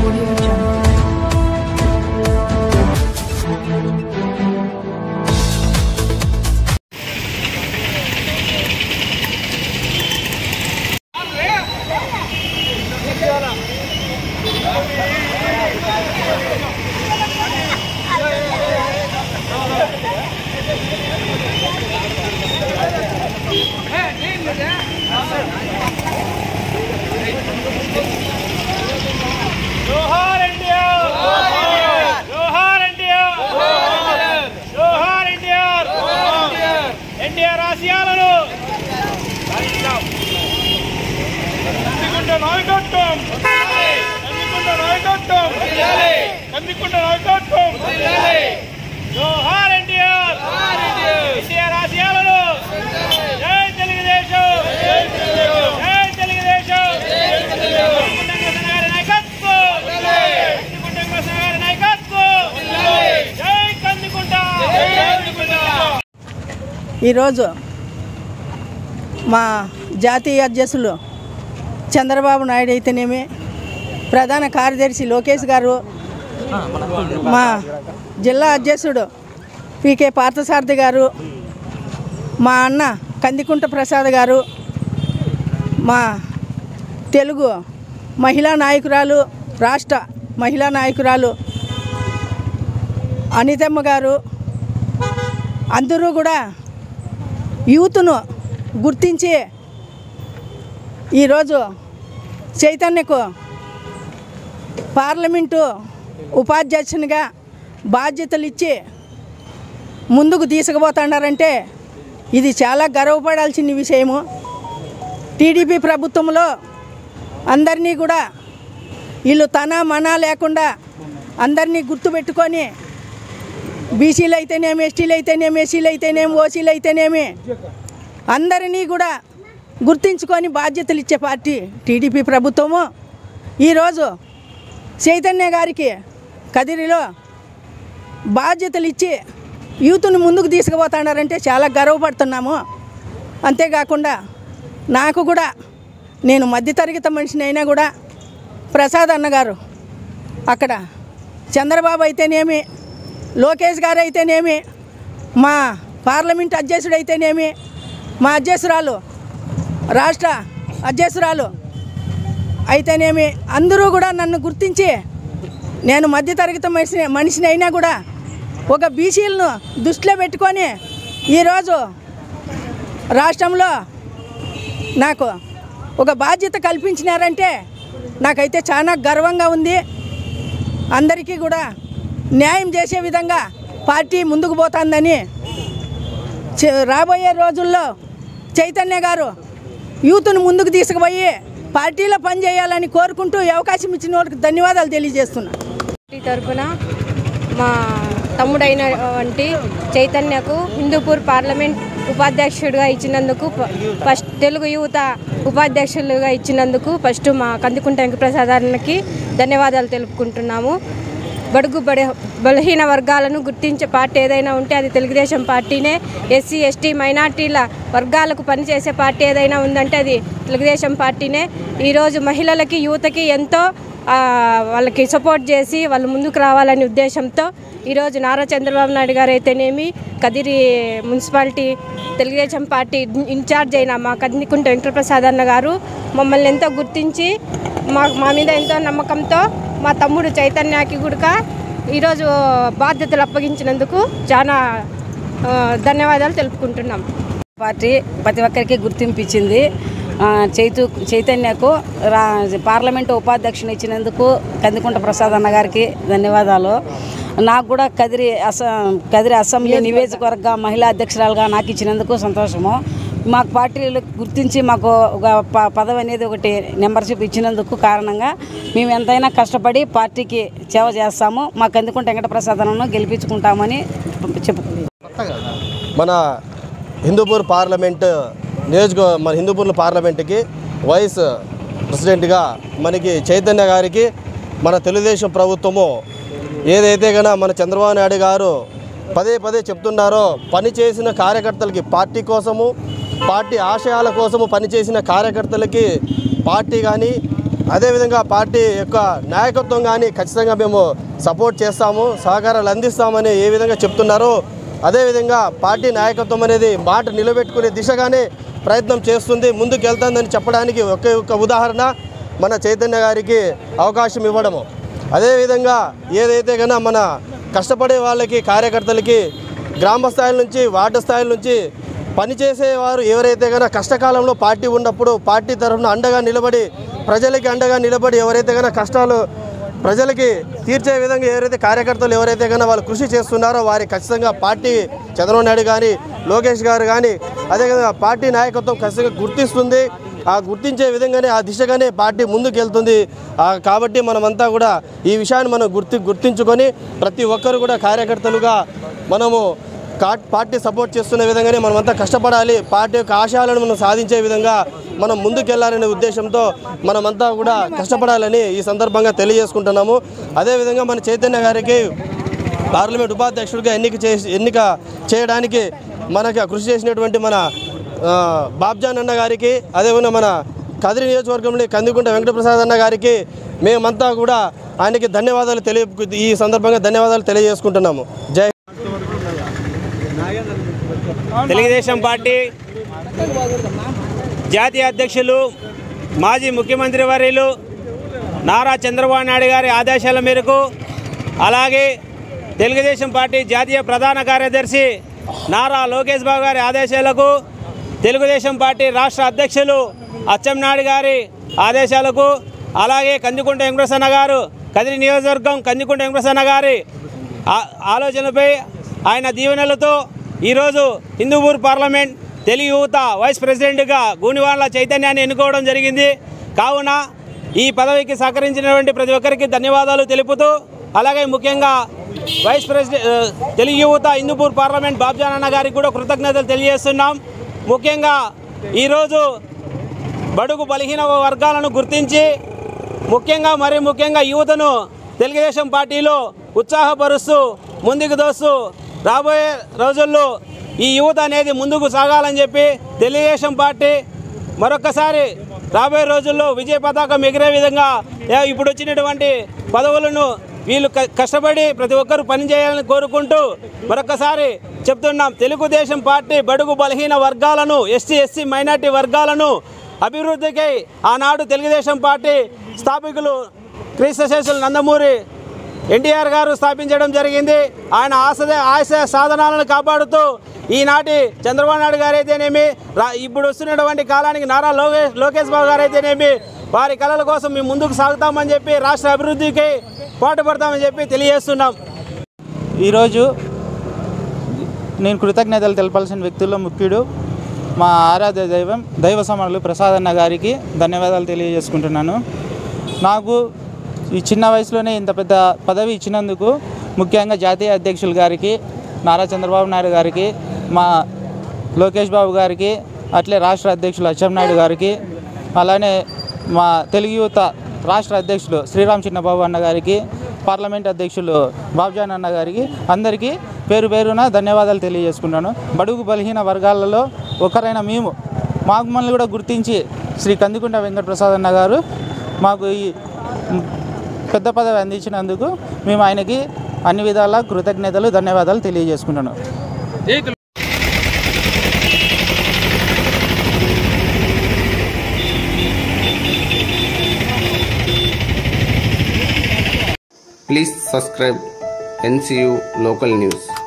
Audio Jungle. జోహార్ India జోహార్ India జోహార్ ఇండియా ఎన్టీఆర్ ఆశయాలను కందికుంట నాయకత్వం కందికుంట నాయకత్వం కందికుంట నాయకత్వం జోహార్ ఇండియా ఎన్టీఆర్ ఆశయాలను జై తెలుగుదేశం జై తెలుగుదేశం గారి నాయకత్వం కందికుంట గారి నాయకత్వం జై కందికుంట జై కందికుంట ఈరోజు మా జాతీయ అధ్యక్షులు చంద్రబాబు నాయుడు అయితేనేమి ప్రధాన కార్యదర్శి లోకేష్ గారు మా జిల్లా అధ్యక్షుడు పీకే పార్థసారథి గారు మా అన్న కందికుంట ప్రసాద్ గారు మా తెలుగు మహిళా నాయకురాలు రాష్ట్ర మహిళా నాయకురాలు అనితమ్మ గారు అందరూ కూడా యూత్ను గుర్తించి ఈరోజు చైతన్యకు పార్లమెంటు ఉపాధ్యక్షునిగా బాధ్యతలు ఇచ్చి ముందుకు తీసుకుపోతున్నారంటే ఇది చాలా గర్వపడాల్సిన విషయము టీడీపీ ప్రభుత్వంలో అందరినీ కూడా వీళ్ళు తన మన లేకుండా అందరినీ గుర్తుపెట్టుకొని బీసీలు అయితేనేమి ఎస్టీలు అయితేనేమి ఎస్సీలు అయితేనేమి ఓసీలు అయితేనేమి అందరినీ కూడా గుర్తించుకొని బాధ్యతలు ఇచ్చే పార్టీ టీడీపీ ప్రభుత్వము ఈరోజు చైతన్య గారికి కదిరిలో బాధ్యతలు ఇచ్చి యూత్ను ముందుకు తీసుకుపోతున్నారంటే చాలా గర్వపడుతున్నాము అంతేకాకుండా నాకు కూడా నేను మధ్యతరగతి మనిషిని అయినా కూడా ప్రసాద్ అన్నగారు అక్కడ చంద్రబాబు అయితేనేమి లోకేష్ గారు అయితేనేమి మా పార్లమెంట్ అధ్యక్షుడు అయితేనేమి మా అధ్యక్షురాలు రాష్ట్ర అధ్యక్షురాలు అయితేనేమి అందరూ కూడా నన్ను గుర్తించి నేను మధ్యతరగతి మనిషిని మనిషిని అయినా కూడా ఒక బీసీలను దృష్టిలో పెట్టుకొని ఈరోజు రాష్ట్రంలో నాకు ఒక బాధ్యత కల్పించినారంటే నాకైతే చాలా గర్వంగా ఉంది అందరికీ కూడా న్యాయం చేసే విధంగా పార్టీ ముందుకు పోతుందని చే- రాబోయే రోజుల్లో చైతన్య గారు యూత్ను ముందుకు తీసుకుపోయి పార్టీలో పనిచేయాలని కోరుకుంటూ ఈ అవకాశం ఇచ్చిన వాళ్ళకి ధన్యవాదాలు తెలియజేస్తున్నా పార్టీ తరఫున మా తమ్ముడైన వంటి చైతన్యకు హిందూపూర్ పార్లమెంట్ ఉపాధ్యక్షుడిగా ఇచ్చినందుకు ప- ఫస్ట్ తెలుగు యువత ఉపాధ్యక్షులుగా ఇచ్చినందుకు ఫస్ట్ మా కందుకుంట వెంకటప్రసాదానికి ధన్యవాదాలు తెలుపుకుంటున్నాము బడుగు బడి బలహీన వర్గాలను గుర్తించే పార్టీ ఏదైనా ఉంటే అది తెలుగుదేశం పార్టీనే ఎస్సీ ఎస్టీ మైనార్టీల వర్గాలకు పనిచేసే పార్టీ ఏదైనా ఉందంటే అది తెలుగుదేశం పార్టీనే ఈరోజు మహిళలకి యువతకి ఎంతో ఆ, వాళ్ళకి సపోర్ట్ చేసి వాళ్ళు ముందుకు రావాలనే ఉద్దేశంతో ఈరోజు నారా చంద్రబాబు నాయుడు గారు అయితేనేమి Kadiri municipality Telugu Desam party incharge అయిన మా కందికుంట వెంకటప్రసాద్ అన్న గారు మమ్మల్ని ఎంతో గుర్తించి మా మా మీద ఎంతో నమ్మకంతో మా తమ్ముడు చైతన్యకి కూడా ఈరోజు బాధ్యతలు అప్పగించినందుకు చాలా ఆ, ధన్యవాదాలు తెలుపుకుంటున్నాం పార్టీ ప్రతి ఒక్కరికి గుర్తింపు ఇచ్చింది ఆ, చైతు చైతన్యకు రా పార్లమెంటు ఉపాధ్యక్షుని ఇచ్చినందుకు కందికుంట ప్రసాద్ అన్న గారికి ధన్యవాదాలు నాకు కూడా కదిరి అస కదిరి అసెంబ్లీ నియోజకవర్గ మహిళా అధ్యక్షురాలుగా నాకు ఇచ్చినందుకు సంతోషము మాకు పార్టీలు గుర్తించి మాకు ఒక ప- పదవి అనేది ఒకటి మెంబర్షిప్ ఇచ్చినందుకు కారణంగా మేము ఎంతైనా కష్టపడి పార్టీకి సేవ చేస్తాము మా కందికుంట వెంకట ప్రసాద్ అన్నను గెలిపించుకుంటామని చెప్పు మన హిందూపూర్ పార్లమెంట్ నియోజక మన హిందూపూర్ పార్లమెంట్కి వైస్ ప్రెసిడెంట్గా మనకి చైతన్య గారికి మన తెలుగుదేశం ప్రభుత్వము ఏదైతే గన మన చంద్రబాబు నాయుడు గారు పదే పదే చెప్తున్నారో పని చేసిన కార్యకర్తలకి పార్టీ కోసము పార్టీ ఆశయాల కోసము పనిచేసిన కార్యకర్తలకి పార్టీ కానీ అదేవిధంగా పార్టీ యొక్క నాయకత్వం కానీ ఖచ్చితంగా మేము సపోర్ట్ చేస్తాము సహకారాలు అందిస్తామని ఏ విధంగా చెప్తున్నారో అదేవిధంగా పార్టీ నాయకత్వం అనేది మాట నిలబెట్టుకునే దిశగానే ప్రయత్నం చేస్తుంది ముందుకు వెళ్తుందని చెప్పడానికి ఒకే ఒక ఉదాహరణ మన చైతన్య గారికి అవకాశం ఇవ్వడము అదేవిధంగా ఏదైతే కన్నా మన కష్టపడే వాళ్ళకి కార్యకర్తలకి గ్రామ స్థాయి నుంచి వార్డు స్థాయి నుంచి పనిచేసేవారు ఎవరైతే కనుక కష్టకాలంలో పార్టీ ఉన్నప్పుడు పార్టీ తరఫున అండగా నిలబడి ప్రజలకి అండగా నిలబడి ఎవరైతే కనుక కష్టాలు ప్రజలకి తీర్చే విధంగా ఎవరైతే కార్యకర్తలు ఎవరైతే కనుక వాళ్ళు కృషి చేస్తున్నారో వారి ఖచ్చితంగా పార్టీ చంద్రబాబు నాయుడు కానీ లోకేష్ గారు కానీ అదేవిధంగా పార్టీ నాయకత్వం ఖచ్చితంగా గుర్తిస్తుంది ఆ గుర్తించే విధంగానే ఆ దిశగానే పార్టీ ముందుకు వెళ్తుంది ఆ కాబట్టి మనమంతా కూడా ఈ విషయాన్ని మనం గుర్తి గుర్తించుకొని ప్రతి ఒక్కరు కూడా కార్యకర్తలుగా మనము కా- పార్టీ సపోర్ట్ చేస్తున్న విధంగానే మనమంతా కష్టపడాలి పార్టీ యొక్క ఆశయాలను మనం సాధించే విధంగా మనం ముందుకెళ్లాలనే ఉద్దేశంతో మనమంతా కూడా కష్టపడాలని ఈ సందర్భంగా తెలియజేసుకుంటున్నాము అదేవిధంగా మన చైతన్య గారికి పార్లమెంట్ ఉపాధ్యక్షుడిగా ఎన్నిక చేసి ఎన్నిక చేయడానికి మనకి కృషి చేసినటువంటి మన ఆ, బాబ్జాన్ అన్న గారికి అదేవిధంగా మన కదిరి నియోజకవర్గంలో కందికుంట వెంకటప్రసాద్ అన్న గారికి మేమంతా కూడా ఆయనకి ధన్యవాదాలు తెలియ ఈ సందర్భంగా ధన్యవాదాలు తెలియజేసుకుంటున్నాము జై తెలుగుదేశం పార్టీ జాతీయ అధ్యక్షులు మాజీ ముఖ్యమంత్రి వర్యులు నారా చంద్రబాబు నాయుడు గారి ఆదేశాల మేరకు అలాగే తెలుగుదేశం పార్టీ జాతీయ ప్రధాన కార్యదర్శి నారా లోకేష్ బాబు గారి ఆదేశాలకు తెలుగుదేశం పార్టీ రాష్ట్ర అధ్యక్షులు అచ్చెన్నాయుడు గారి ఆదేశాలకు అలాగే కందికుంట వెంకటేశ్వర గారు కదిరి నియోజకవర్గం కందికుంట వెంకటేశ్వర గారి ఆ- ఆలోచనలపై ఆయన దీవెనలతో ఈరోజు హిందూపూర్ పార్లమెంట్ తెలుగు యువత వైస్ ప్రెసిడెంట్గా గూనివాన్ల చైతన్యాన్ని ఎన్నుకోవడం జరిగింది కావున ఈ పదవికి సహకరించినటువంటి ప్రతి ఒక్కరికి ధన్యవాదాలు తెలుపుతూ అలాగే ముఖ్యంగా వైస్ ప్రెసిడెంట్ ఆ, తెలుగు యువత హిందూపూర్ పార్లమెంట్ బాబ్జాన్ అన్న గారికి కూడా కృతజ్ఞతలు తెలియజేస్తున్నాం ముఖ్యంగా ఈరోజు బడుగు బలహీన వర్గాలను గుర్తించి ముఖ్యంగా మరి ముఖ్యంగా యువతను తెలుగుదేశం పార్టీలో ఉత్సాహపరుస్తూ ముందుకు దోస్తూ రాబోయే రోజుల్లో ఈ యువత అనేది ముందుకు సాగాలని చెప్పి తెలుగుదేశం పార్టీ మరొకసారి రాబోయే రోజుల్లో విజయ పతాకం ఎగిరే విధంగా ఏ- ఇప్పుడు వచ్చినటువంటి పదవులను వీళ్ళు క- కష్టపడి ప్రతి ఒక్కరూ పనిచేయాలని కోరుకుంటూ మరొకసారి చెప్తున్నాం తెలుగుదేశం పార్టీ బడుగు బలహీన వర్గాలను ఎస్సీ ఎస్సీ మైనార్టీ వర్గాలను అభివృద్ధికి ఆనాడు తెలుగుదేశం పార్టీ స్థాపికులు క్రీస్తశేషులు నందమూరి ఎన్టీఆర్ గారు స్థాపించడం జరిగింది ఆయన ఆశ ఆశ సాధనాలను కాపాడుతూ ఈనాటి చంద్రబాబు నాయుడు గారు అయితేనేమి రా ఇప్పుడు వస్తున్నటువంటి కాలానికి నారా లోకేష్ లోకేష్ బాబు గారు అయితేనేమి వారి కళల కోసం మేము ముందుకు సాగుతామని చెప్పి రాష్ట్ర అభివృద్ధికి పాటుపడతామని చెప్పి తెలియజేస్తున్నాం ఈరోజు నేను కృతజ్ఞతలు తెలపాల్సిన వ్యక్తుల్లో ముఖ్యుడు మా ఆరాధ్య దైవం దైవ సమానులు ప్రసాదన్న గారికి ధన్యవాదాలు తెలియజేసుకుంటున్నాను నాకు ఈ చిన్న వయసులోనే ఇంత పెద్ద పదవి ఇచ్చినందుకు ముఖ్యంగా జాతీయ అధ్యక్షులు గారికి నారా చంద్రబాబు నాయుడు గారికి మా లోకేష్ బాబు గారికి అట్లే రాష్ట్ర అధ్యక్షులు అచ్చెన్నాయుడు గారికి అలానే మా తెలుగు యువత రాష్ట్ర అధ్యక్షులు శ్రీరామ్ చిన్నబాబు అన్న గారికి పార్లమెంట్ అధ్యక్షులు బాబ్జాన్ అన్న గారికి అందరికీ పేరు పేరున ధన్యవాదాలు తెలియజేసుకుంటాను బడుగు బలహీన వర్గాలలో ఒకరైన మేము మాకు మనల్ని కూడా గుర్తించి శ్రీ కందికుంట వెంకటప్రసాద్ అన్న గారు మాకు ఈ పెద్ద పదవి అందించినందుకు మేము ఆయనకి అన్ని విధాల కృతజ్ఞతలు ధన్యవాదాలు తెలియజేసుకుంటున్నాను Please subscribe NCU Local News.